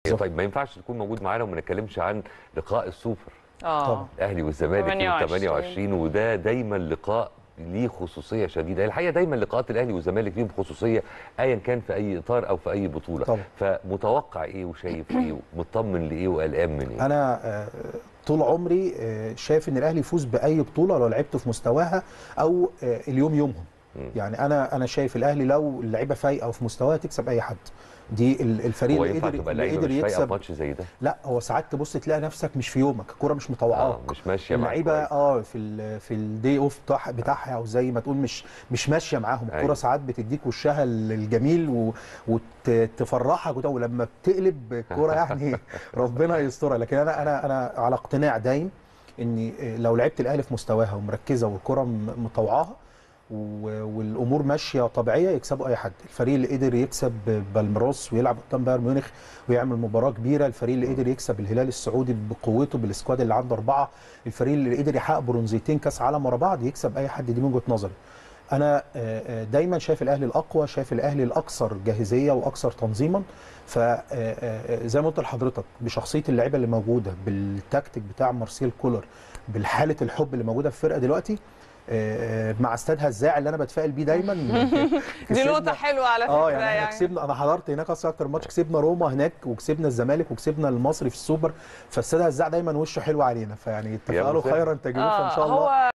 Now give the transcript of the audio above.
بالظبط. طيب ما ينفعش تكون موجود معانا وما نتكلمش عن لقاء السوبر طبعا. اه الاهلي والزمالك يوم 28. 28 وده دايما لقاء ليه خصوصيه شديده الحقيقه دايما لقاءات الاهلي والزمالك ليهم خصوصيه ايا كان في اي اطار او في اي بطوله طبعا. فمتوقع ايه وشايف ايه ومطمن لايه وقلقان من ايه انا آه، طول عمري آه، شايف ان الاهلي يفوز باي بطوله لو لعبته في مستواها او آه، اليوم يومهم مم. يعني انا انا شايف الاهلي لو اللعيبه فايقه وفي مستواها تكسب اي حد دي ال- الفريق هو اللي ينفع قدر تبقى اللي لعيبه قدر مش فايقه في يكسب ماتش زي ده لا هو ساعات تبص تلاقي نفسك مش في يومك الكوره مش مطوعاك اه مش ماشيه معاك اللعيبه كويس. اه في ال في الدي اوف بتاعها بتاعها او زي ما تقول مش مش ماشيه معاهم الكوره أيوة. ساعات بتديك وشها الجميل و- وتفرحك وت- ولما بتقلب الكوره يعني ربنا يسترها لكن انا انا انا على اقتناع دايم ان لو لعبت الاهلي في مستواها ومركزه والكره م- مطوعاها و- والامور ماشيه طبيعيه يكسبوا اي حد الفريق اللي قدر يكسب بالميراس ويلعب قدام بايرن ميونخ ويعمل مباراه كبيره الفريق اللي قدر يكسب الهلال السعودي بقوته بالسكواد اللي عنده اربعه الفريق اللي قدر يحقق برونزيتين كاس عالم ورا بعض يكسب اي حد دي من وجهه نظري انا آه، آه، دايما شايف الاهلي الاقوى شايف الاهلي الاكثر جاهزيه واكثر تنظيما فزي ما قلت لحضرتك بشخصيه اللعيبه اللي موجوده بالتكتيك بتاع مارسيل كولر بالحاله الحب اللي موجوده في الفرقه دلوقتي آه، آه، مع استاد هزاع اللي انا بتفائل بيه دايما دي كسبنا- نقطه حلوه على فكره اه يعني, احنا يعني كسبنا انا حضرت هناك اصلا اكتر ماتش كسبنا روما هناك وكسبنا الزمالك وكسبنا المصري في السوبر فاستاد هزاع دايما وشه حلو علينا فيعني تفائلوا مسهل. خيرا تجدوه فان شاء الله هو